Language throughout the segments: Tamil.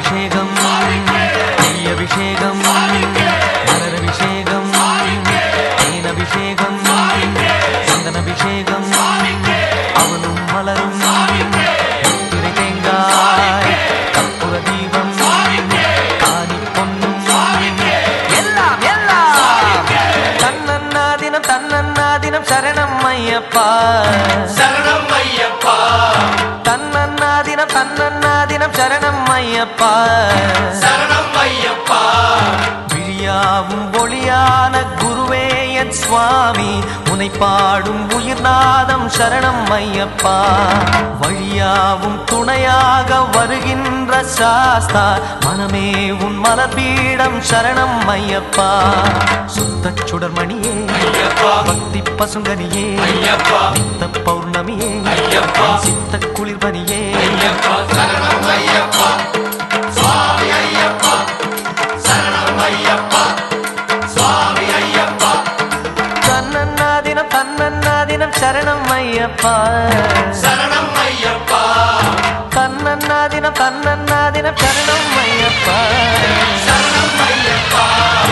பாலபிஷேகம் நெய் அபிஷேகம் மலர் அபிஷேகம் தேனபிஷேகம் சந்தன அபிஷேகம் அவனும் மலரும் முத்திரை தேங்காய் கற்பூர தீபம் காணி பொன்னும் எல்லாம் எல்லாம் தன்னன்னாதினம் தன்னன்னாதினம் சரணம் ஐயப்பா சரணம் ஐயப்பா தன்னன்னாதினம் தன்னன்னாதினம் சரணம் ஐயப்பா சரணம் ஐயப்பா விழியாவும் ஒளியான குருவே என் சுவாமி உனை பாடும் உயிர்நாதம் சரணம் ஐயப்பா வழியாவும் துணையாக வருகின்ற சாஸ்தா மனமே உன் மலர்பீடம் சரணம் ஐயப்பா சுத்த சுடர்மணியே ஐயப்பா பக்தி பசுங்கனியே ஐயப்பா சித்த பௌர்ணமியே ஐயப்பா. சித்த குளிர்பனியே ஐயப்பா சரணம் ஐயப்பா சுவாமி ஐயப்பா சரணம் ஐயப்பா சுவாமி ஐயப்பா தன்னன்னாதினம் தன்னன்னாதினம் சரணம் ஐயப்பா சரணம் ஐயப்பா தன்னன்னாதினம் தன்னன்னாதினம் சரணம் ஐயப்பா சரணம் ஐயப்பா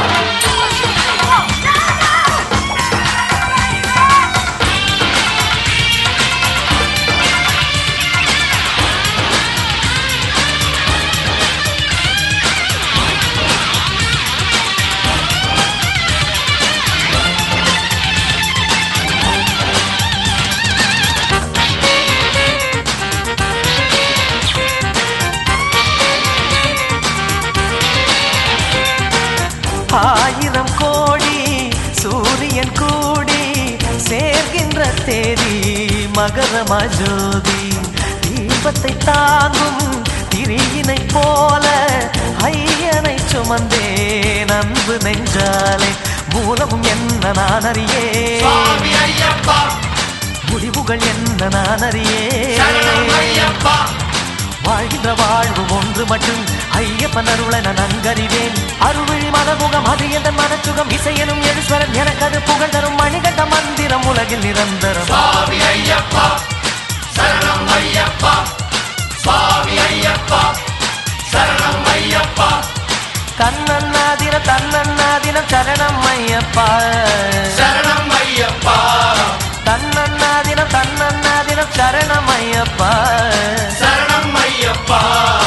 ஆயிரம் கோடி சூரியன் கூடி சேர்கின்ற தேதி மகரமா ஜோதி தீபத்தை தாங்கும் திரியினை போல ஐயனை சுமந்தேன் அன்பு நெஞ்சாலே மூலமும் என்ன நான் அறியே சுவாமி ஐயப்பா முடிவுகள் என்ன நான் சரணம் அறியே ஐயப்பா வாழ்கின்ற வாழ்வு ஒன்று மட்டும் ஐயப்பன் அருளை நான் நன்கறிவேன் அருள்விழி மனமுகம் அது எந்த மனச்சுகம் இசையனும் எழுஸ்வரன் எனக்கு அது புகழ் தரும் மணிகண்ட மந்திரம் உலகில் நிரந்தரம் சுவாமி ஐயப்பா சரணம் ஐயப்பா சுவாமி ஐயப்பா சரணம் ஐயப்பா தன்னன்னாதினம் தன்னன்னாதினம் சரணம் ஐயப்பா சரணம் ஐயப்பா தன்னன்னாதினம் தன்னன்னாதினம் சரணம் ஐயப்பா சரணம் ஐயப்பா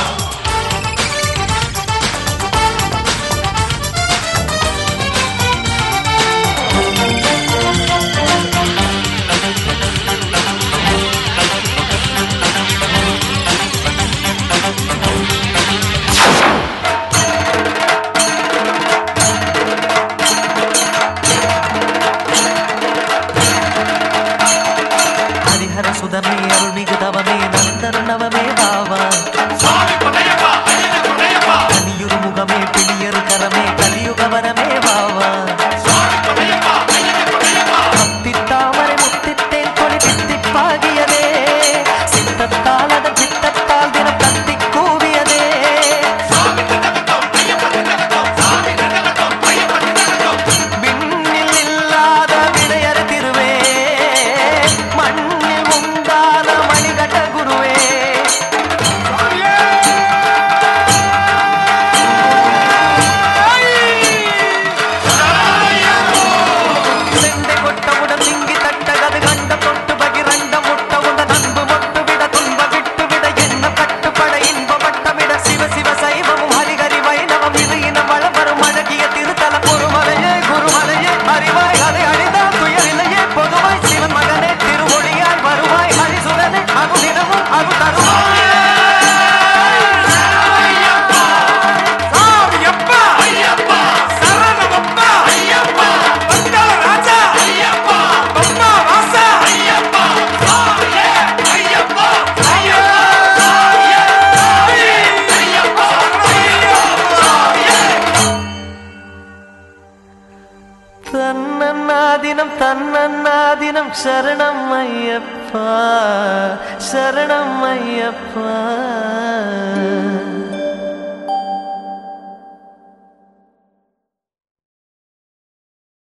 ஹரிஹர சுதமே அருள்மிகு தவமே நந்தன நவமே பாவா சுவாமி பொன்னையப்பா ஐயனே பொன்னையப்பா கலியுரு முகமே பிடியரு கரமே கலியுக வரமே பாவா சுவாமி பொன்னையப்பா ஐயனே பொன்னையப்பா முத்தித்தாமரை முத்தித்தேன் கொடி தித்திப்பாகியதே சித்தத்தால் அதன் சித்தத்தால் தினம் தத்தி கூவியதே சுவாமி திண்டகத்தம் ஐயப்பா திண்டகத்தம் சுவாமி திண்டகத்தம் ஐயப்பா திண்டகத்தம் விண்ணில் இல்லாத விடையறு திருவே மண்ணில் உண்டான மணிகண்ட குருவே செண்டை கொட்டவுடன் திங்கி தட்டகது கண்ட தொட்டு பகிரண்ட முட்டவுடன் அன்பு மொட்டு விட துன்ப விட்டு விட என்ன கட்டுப்பட இன்ப வட்டமிட சிவ சிவ சைவமும் ஹரிஹரி வைணவம் இது இனம் வளம் வரும் அழகிய திருத்தல பொறுமலையே குருமலையே அறிவாய் அதை அழிந்தால் துயரில்லையே பொதுவாய் சிவன் மகனே திருமொழியாய் வருவாய் ஹரிசுரனே அருளிடமும் அருள் தருவாய் சாமியப்பா ஐயப்பா சரணமப்பா ஐயப்பா பந்தாள ராஜா ஐயப்பா பத்மா வாசா ஐயப்பா சாமியே ஐயப்பா ஐயப்பா சாமியே ஐயப்பா ஐயப்பா தன்னன்னாதினம் தன்னன்னாதினம் சரணம் ஐயப்பா சரணம் ஐயப்பா